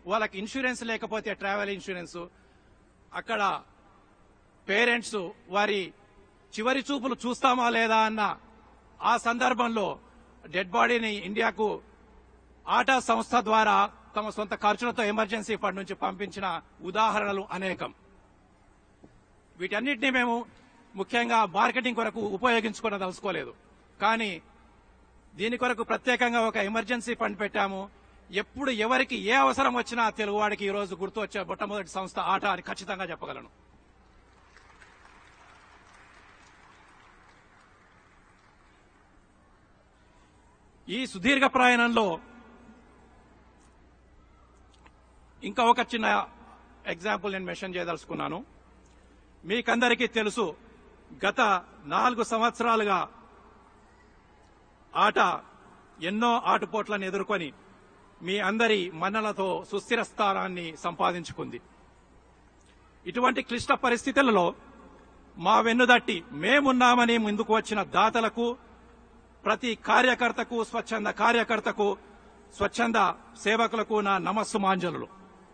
వాళ్ళకి ఇన్సూరెన్స్ లేకపోతే travel insurance అక్కడ పేరెంట్స్ వారి చివరి చూపులు చూస్తామా లేదా అన్న ఆ సందర్భంలో డెడ్ బాడీని ఇండియాకు ఆటా సంస్థ ద్వారా తమ సొంత ఖర్చులతో ఎమర్జెన్సీ ఫండ్ నుంచి పంపించిన ఉదాహరణలు అనేకం వీటన్నిటిని మేము ముఖ్యంగా మార్కెటింగ్ కొరకు ఉపయోగించుకోదలుచుకోలేదు కానీ దీని కొరకు ప్రత్యేకంగా ఒక ఎమర్జెన్సీ ఫండ్ పెట్టాము ఎప్పుడు ఎవరికి ఏ అవసరం వచ్చినా తెలుగువాడికి ఈ రోజు గుర్తు వచ్చే మొట్టమొదటి సంస్థ ఆట అని ఖచ్చితంగా చెప్పగలను ఈ సుదీర్ఘ ప్రయాణంలో ఇంకా ఒక చిన్న ఎగ్జాంపుల్ నేను మెన్షన్ చేయదలుచుకున్నాను మీకందరికీ తెలుసు గత నాలుగు సంవత్సరాలుగా ఆట ఎన్నో ఆటుపోట్లను ఎదుర్కొని మీ అందరి మన్నలతో సుస్థిర స్థానాన్ని సంపాదించుకుంది ఇటువంటి క్లిష్ట పరిస్థితులలో మా వెన్నుదట్టి మేమున్నామని ముందుకు వచ్చిన దాతలకు ప్రతి కార్యకర్తకు స్వచ్ఛంద కార్యకర్తకు స్వచ్ఛంద సేవకులకు నా నమస్సు మాంజలులు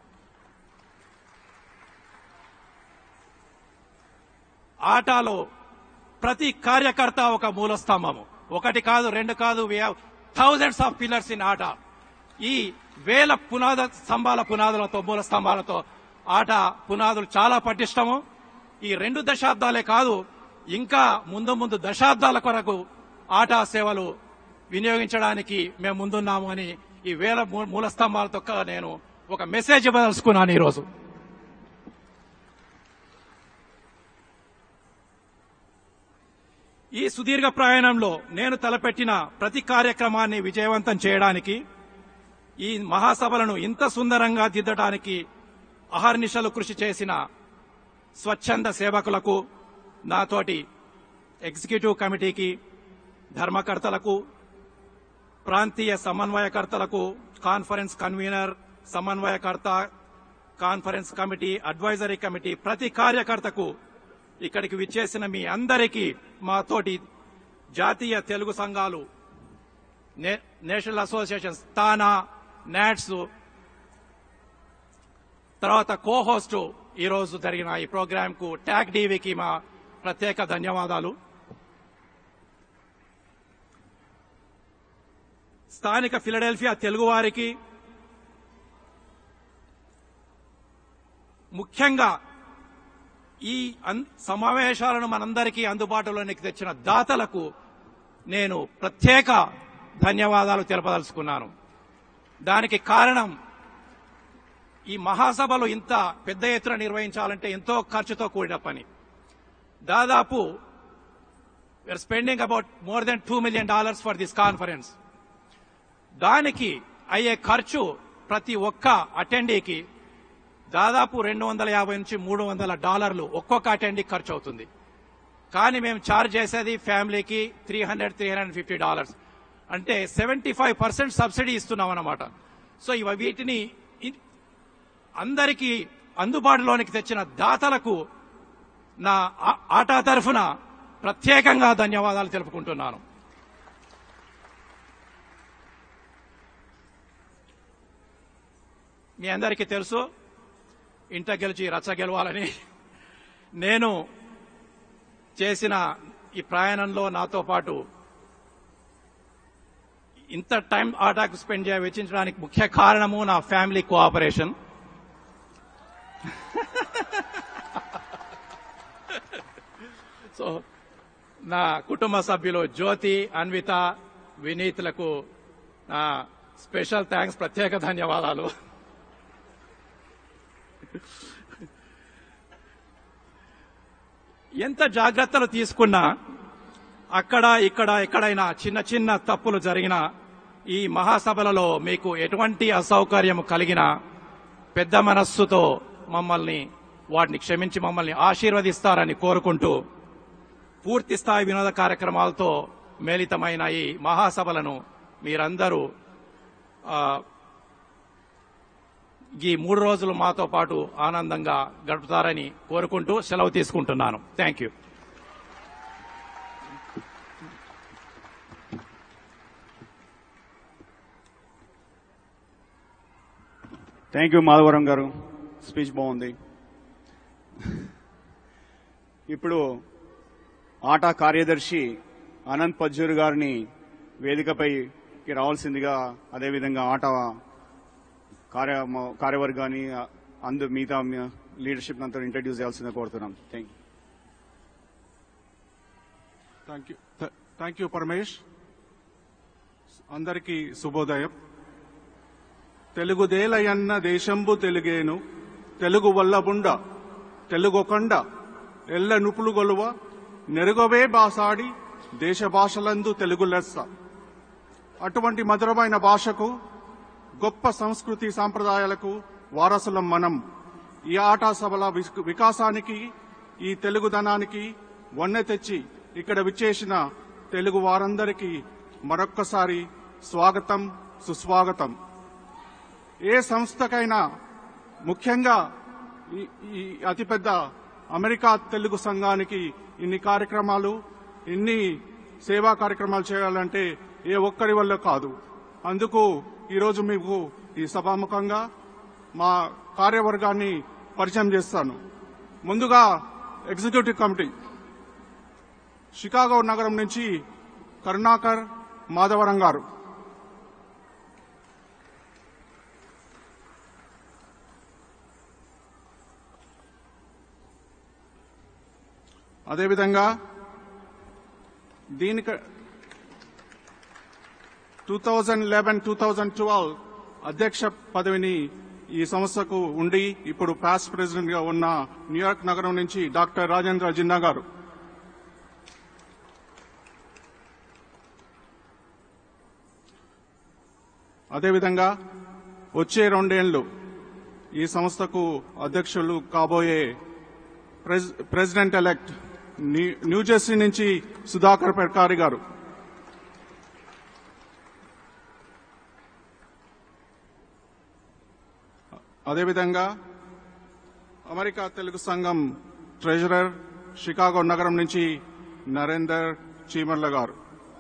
ఆటలో ప్రతి కార్యకర్త ఒక మూల స్తంభము ఒకటి కాదు రెండు కాదు థౌజండ్స్ ఆఫ్ పిల్లర్స్ ఇన్ ఆట ఈ వేల పునాద స్తంభాల పునాదులతో మూల స్తంభాలతో ఆట పునాదులు చాలా పటిష్టము ఈ రెండు దశాబ్దాలే కాదు ఇంకా ముందు ముందు దశాబ్దాల కొరకు ఆటా సేవలు వినియోగించడానికి మేము ముందున్నాము అని ఈ వేల మూ- మూల స్తంభాలతో క- నేను ఒక మెసేజ్ ఇవ్వదలుచుకున్నాను ఈరోజు ఈ సుదీర్ఘ ప్రయాణంలో నేను తలపెట్టిన ప్రతి కార్యక్రమాన్ని విజయవంతం చేయడానికి ఈ మహాసభలను ఇంత సుందరంగా దిద్దడానికి అహర్నిశలు కృషి చేసిన స్వచ్ఛంద సేవకులకు నాతోటి ఎగ్జిక్యూటివ్ కమిటీకి ధర్మకర్తలకు ప్రాంతీయ సమన్వయకర్తలకు కాన్ఫరెన్స్ కన్వీనర్ సమన్వయకర్త కాన్ఫరెన్స్ కమిటీ అడ్వైజరీ కమిటీ ప్రతి కార్యకర్తకు ఇక్కడికి విచ్చేసిన మీ అందరికీ మాతోటి జాతీయ తెలుగు సంఘాలు నే- నేషనల్ అసోసియేషన్ తానా నాట్స్ తర్వాత కో హోస్ట్ ఈ రోజు జరిగిన ఈ ప్రోగ్రామ్ కు ట్యాగ్ డీవీకి మా ప్రత్యేక ధన్యవాదాలు స్థానిక ఫిలడెల్ఫియా తెలుగువారికి ముఖ్యంగా ఈ అన్- సమావేశాలను మనందరికీ అందుబాటులోనికి తెచ్చిన దాతలకు నేను ప్రత్యేక ధన్యవాదాలు తెలపదలుచుకున్నాను దానికి కారణం ఈ మహాసభలు ఇంత పెద్ద ఎత్తున నిర్వహించాలంటే ఎంతో ఖర్చుతో కూడిన పని దాదాపు we're spending about more than two million dollars for this conference దానికి అయ్యే ఖర్చు ప్రతి ఒక్క అటెండీకి దాదాపు రెండు వందల యాభై నుంచి మూడు వందల డాలర్లు ఒక్కొక్క అటెండీ ఖర్చు అవుతుంది కానీ మేము ఛార్జ్ చేసేది ఫ్యామిలీకి three hundred three hundred fifty dollars అంటే సెవెంటీ ఫైవ్ పర్సెంట్ సబ్సిడీ ఇస్తున్నాం అన్నమాట సో ఇవి వీటిని ఇ- అందరికీ అందుబాటులోనికి తెచ్చిన దాతలకు నా ఆ- ఆటా తరఫున ప్రత్యేకంగా ధన్యవాదాలు తెలుపుకుంటున్నాను మీ అందరికీ తెలుసు ఇంట గెలిచి రచ్చ గెలవాలని నేను చేసిన ఈ ప్రయాణంలో నాతో పాటు ఇంత టైం ఆటాకు స్పెండ్ చేయ వెచ్చించడానికి ముఖ్య కారణము నా ఫ్యామిలీ కోఆపరేషన్ సో నా కుటుంబ సభ్యులు జ్యోతి అన్విత వినీత్లకు నా స్పెషల్ థ్యాంక్స్ ప్రత్యేక ధన్యవాదాలు ఎంత జాగ్రత్తలు తీసుకున్నా అక్కడ ఇక్కడ ఎక్కడైనా చిన్న చిన్న తప్పులు జరిగినా ఈ మహాసభలలో మీకు ఎటువంటి అసౌకర్యం కలిగినా పెద్ద మనస్సుతో మమ్మల్ని వాటిని క్షమించి మమ్మల్ని ఆశీర్వదిస్తారని కోరుకుంటూ పూర్తి స్థాయి వినోద కార్యక్రమాలతో మేళితమైన ఈ మహాసభలను మీరందరూ ఆ, ఈ మూడు రోజులు మాతో పాటు ఆనందంగా గడుపుతారని కోరుకుంటూ సెలవు తీసుకుంటున్నాను thank you thank you Madhavaram garu speech బాగుంది ఇప్పుడు ఆట కార్యదర్శి అనంత్ పజ్జూర్ గారిని వేదికపైకి రావాల్సిందిగా అదేవిధంగా ఆట కార్య కార్యవర్గాన్ని అందు మిగతా లీడర్షిప్ అంతా ఇంట్రడ్యూస్ చేయాల్సిందిగా కోరుతున్నాం thank you thank you thank you Paramesh అందరికీ శుభోదయం తెలుగుదేలయన్న దేశంబు తెలుగేను తెలుగు వల్లబుండ తెలుగొకండ ఎల్ల నుపులు గొలువ నెరుగవే బాసాడి దేశ భాషలందు తెలుగు లెస్స అటువంటి మధురమైన భాషకు గొప్ప సంస్కృతి సాంప్రదాయాలకు వారసులం మనం ఈ ఆటా సభల విస్- వికాసానికి ఈ తెలుగుదనానికి వన్నె తెచ్చి ఇక్కడ విచ్చేసిన తెలుగు వారందరికీ మరొక్కసారి స్వాగతం సుస్వాగతం ఏ సంస్థకైనా ముఖ్యంగా ఈ- ఈ అతిపెద్ద అమెరికా తెలుగు సంఘానికి ఇన్ని కార్యక్రమాలు ఇన్ని సేవా కార్యక్రమాలు చేయాలంటే ఏ ఒక్కరి వల్ల కాదు అందుకు ఈరోజు మీకు ఈ సభాముఖంగా మా కార్యవర్గాన్ని పరిచయం చేస్తాను ముందుగా ఎగ్జిక్యూటివ్ కమిటీ షికాగో నగరం నుంచి కరుణాకర్ మాధవరం గారు అదేవిధంగా దీనికి two thousand eleven two thousand twelve అధ్యక్ష పదవిని ఈ సంస్థకు ఉండి ఇప్పుడు పాస్ట్ ప్రెసిడెంట్ గా ఉన్న న్యూయార్క్ నగరం నుంచి డాక్టర్ రాజేంద్ర జిన్నా గారు అదేవిధంగా వచ్చే రెండేళ్లు ఈ సంస్థకు అధ్యక్షులు కాబోయే pres- president elect New- New Jersey నుంచి సుధాకర్ పెర్కారి గారు అదేవిధంగా అమెరికా తెలుగు సంఘం ట్రెజరర్ షికాగో నగరం నుంచి నరేందర్ చీమర్ల గారు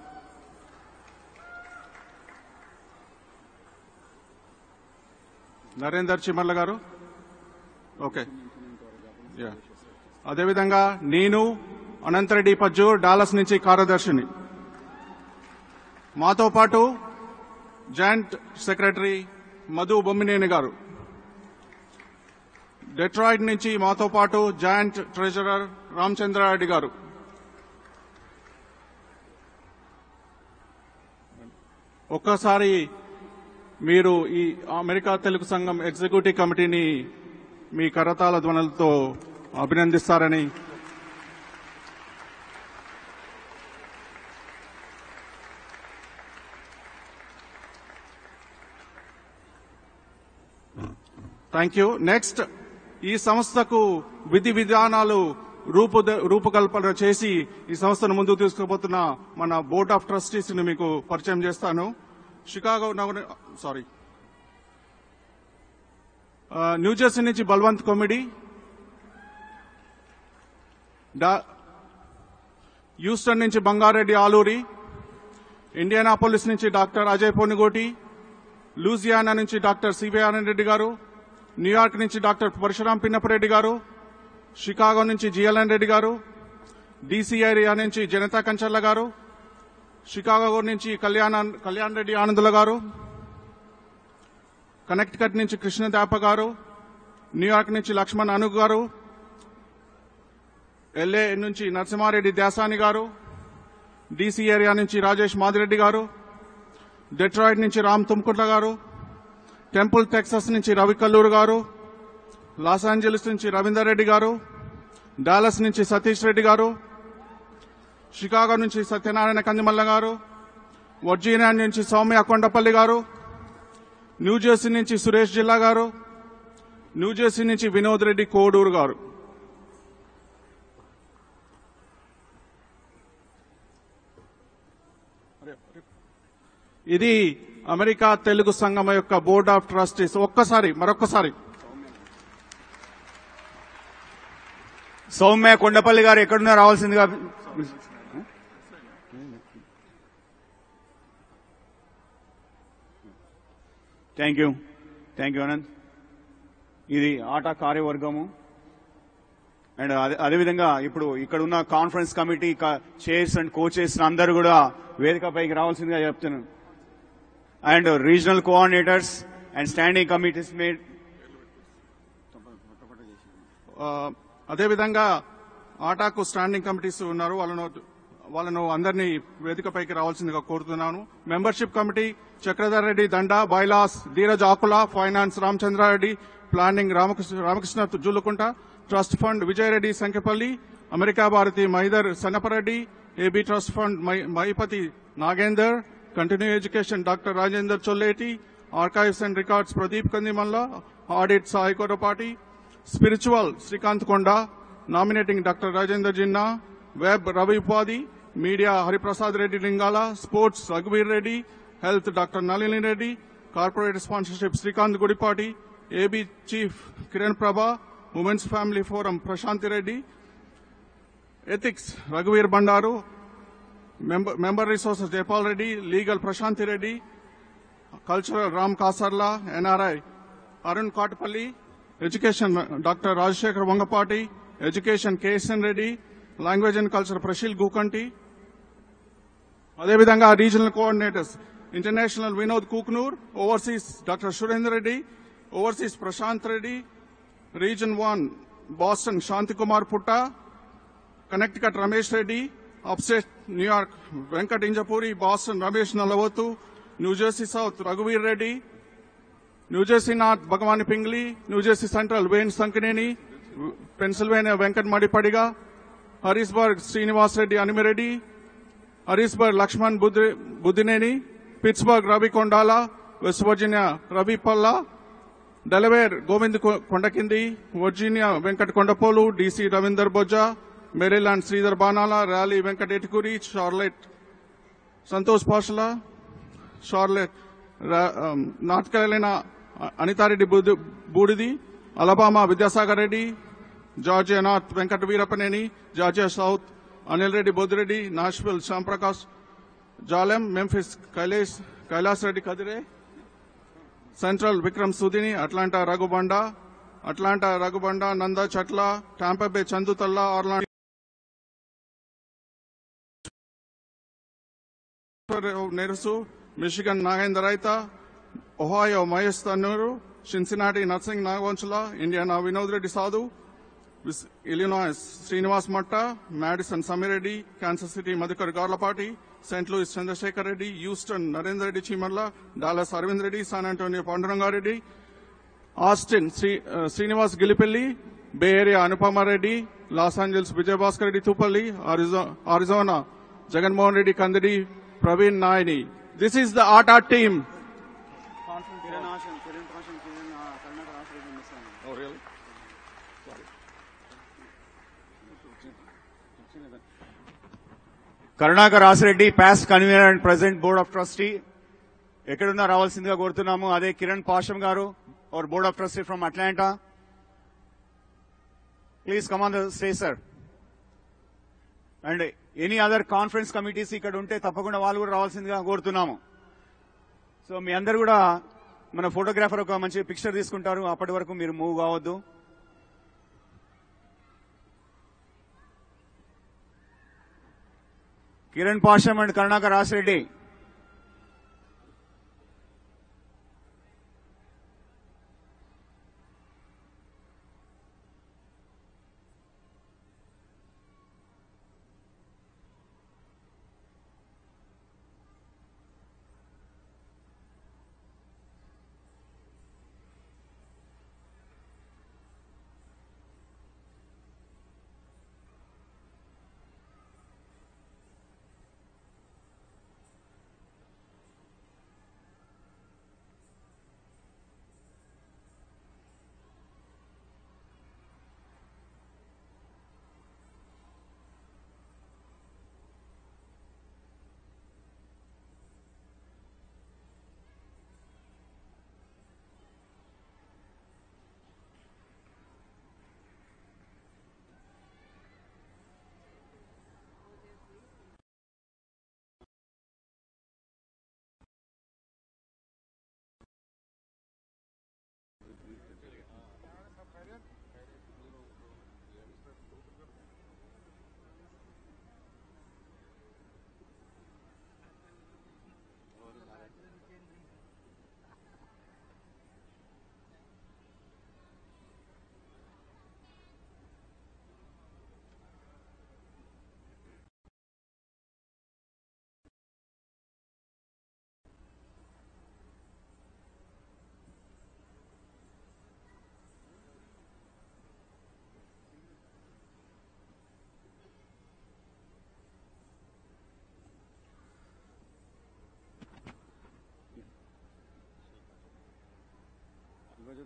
నరేందర్ చీమర్ల గారు ఓకే యా అదేవిధంగా నేను అనంతరెడ్డి పజ్జూర్ డాలస్ నుంచి కార్యదర్శిని మాతో పాటు జాయింట్ సెక్రటరీ మధు బొమ్మినేని గారు డెట్రాయిడ్ నుంచి మాతో పాటు జాయింట్ ట్రెజరర్ రామచంద్రారెడ్డి గారు ఒక్కసారి మీరు ఈ అమెరికా తెలుగు సంఘం ఎగ్జిక్యూటివ్ కమిటీని మీ కరతాల ధ్వనులతో అభినందిస్తారని థ్యాంక్ యూ నెక్స్ట్ ఈ సంస్థకు విధి విధానాలు రూపు రూపకల్పన చేసి ఈ సంస్థను ముందుకు తీసుకుపోతున్న మన బోర్డ్ ఆఫ్ ట్రస్టీస్ ని మీకు పరిచయం చేస్తాను షికాగో నగర సారీ ఆ, న్యూజెర్సీ నుంచి బల్వంత్ కొమిడి డా- హ్యూస్టన్ నుంచి బంగారెడ్డి ఆలూరి ఇండియానాపోలిస్ నుంచి డాక్టర్ అజయ్ పొన్నుగోటి లూజియానా నుంచి doctor CV Anand Reddy garu New York నుంచి డాక్టర్ పరశురాం పిన్నపరెడ్డి గారు షికాగో నుంచి జిఎల్ఎన్ రెడ్డి గారు డీసీ ఏరియా నుంచి జనతా కంచర్ల గారు షికాగో నుంచి కళ్యాణ కళ్యాణ్ రెడ్డి ఆనందుల గారు కనెక్టికట్ నుంచి కృష్ణదాప గారు న్యూయార్క్ నుంచి లక్ష్మణ్ అను గారు ఎల్ఏ నుంచి నరసింహారెడ్డి దేశాని గారు డీసీ ఏరియా నుంచి రాజేష్ మాదిరెడ్డి గారు డెట్రాయిడ్ నుంచి రామ్ తుమ్కుట్ల గారు టెంపుల్ టెక్సస్ నుంచి రవి కల్లూరు గారు లాస్ ఏంజలీస్ నుంచి రవీందర్ రెడ్డి గారు డాలస్ నుంచి సతీష్ రెడ్డి గారు షికాగో నుంచి సత్యనారాయణ కందిమల్ల గారు వర్జీనియా నుంచి సౌమ్య కొండపల్లి గారు న్యూజెర్సీ నుంచి సురేష్ జిల్లా గారు న్యూజెర్సీ నుంచి వినోద్ రెడ్డి కోడూరు గారు ఇది అమెరికా తెలుగు సంఘం యొక్క బోర్డ్ ఆఫ్ ట్రస్టీస్ ఒక్కసారి మరొక్కసారి సౌమ్య కొండపల్లి గారు ఎక్కడున్నా రావాల్సిందిగా thank you thank you Anant ఇది ఆట కార్యవర్గము అండ్ అదే- అదేవిధంగా ఇప్పుడు ఇక్కడ ఉన్న conference committee chairs and cochairs అందరూ కూడా వేదికపైకి రావాల్సిందిగా చెప్తున్నాను and regional coordinators and standing committees made ఆ, అదేవిధంగా ఆటాకు స్టాండింగ్ కమిటీస్ ఉన్నారు వాళ్ళను వాళ్ళను అందరినీ వేదికపైకి రావాల్సిందిగా కోరుతున్నాను membership committee Chakradhar Reddy Danda bylaws Dheeraj Akula finance Ramachandra Reddy planning Ramakrishna Ramakrishna Jullukunta trust fund Vijaya Reddy Sankhyapalli America Bharathi మైదర్ సన్నపరెడ్డి ఏబీ ట్రస్ట్ ఫండ్ మై- Maipathi Nagender continue education doctor Rajender Cholleti archives and records Pradeep Kandimalla audit Sai Korapati spiritual Srikanth Konda nominating doctor Rajender Jinna web Ravi ఉపాధి మీడియా హరిప్రసాద్ రెడ్డి లింగాల స్పోర్ట్స్ రఘువీర్ Reddy health doctor Nalini Reddy corporate sponsorship Srikanth Gudipati AB chief Kiran Prabha women's family forum Prashanthi Reddy ethics రఘువీర్ Bandaru member member resources Jayapal Reddy legal Prashanthi Reddy cultural Ram Kasarla NRI Arun Katapalli education doctor Rajasekhar Vangapati education KSN Reddy language and culture Prasheel Gookanti అదేవిధంగా regional coordinators international Vinod Kooknoor overseas doctor Surender Reddy overseas Prashanth Reddy region one Boston Shanti Kumar Putta Connecticut Ramesh Reddy upstate New York Venkat Injapuri Boston Ramesh Nallavothu New Jersey south రఘువీర్ Reddy New Jersey north Bhagavani Pingli New Jersey central వేన్ Sankineni Pennsylvania Venkat Madipadiga Harrisburg Srinivas Reddy Animireddy Harrisburg Lakshman బుద్ది- Buddineni Pittsburgh Ravi Kondala West Virginia Ravi Palla Delaware Govind కొ- Kondakindi Virginia Venkat Kondapolu DC Ravinder Bojja Maryland Sridhar Banala Raleigh Venkat Etukuri Charlotte Santosh Pashala Charlotte రా- um, North Carolina Anitha Reddy బుద్ది- Boodidi Alabama Vidyasagar Reddy Georgia north Venkata Veerappaneni Georgia south Anil Reddy Boddireddy Nashville Shyamprakash Jalem Memphis కైలేష్ Kailas Reddy Kadire central Vikram Sudini Atlanta Raghubanda Atlanta Raghubanda Nanda Chatla Tampa Bay Chanduthalla Orlando Nerusu Michigan Nagender Raitha Ohio Mahesh Tannuru Cincinnati Narsing Nagavanchula Indiana Vinod Reddy Sadhu విస్- Illinois Srinivas Matta Madison Samireddy Kansas City Madhukar Garlapati Saint Louis Chandrasekhar Reddy Houston Narender Reddy Cheemarla Dallas Aravind Reddy San Antonio Panduranga Reddy Austin Sri um, Srinivas Gilipalli Bay Area Anupama Reddy Los Angeles Vijayabhaskar Reddy Thoopalli ఆరిజో- Arizona Jaganmohan Reddy Kandidi Praveen Nayani this is the art art team Karunakar Rasireddy past convener and president board of trustee ఎక్కడున్నా రావాల్సిందిగా కోరుతున్నాము అదే Kiran Pasham garu are board of trustee from Atlanta please come on the stage sir and any other conference committees ఇక్కడ ఉంటే తప్పకుండా వాళ్ళు కూడా రావాల్సిందిగా కోరుతున్నాము సో మీ అందరు కూడా మన ఫోటోగ్రాఫర్ ఒక మంచి పిక్చర్ తీసుకుంటారు అప్పటి వరకు మీరు మూవ్ కావద్దు కిరణ్ పాషం అండ్ కరుణాకర్ రాసిరెడ్డి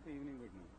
ఈవినింగ్ పెట్టినాం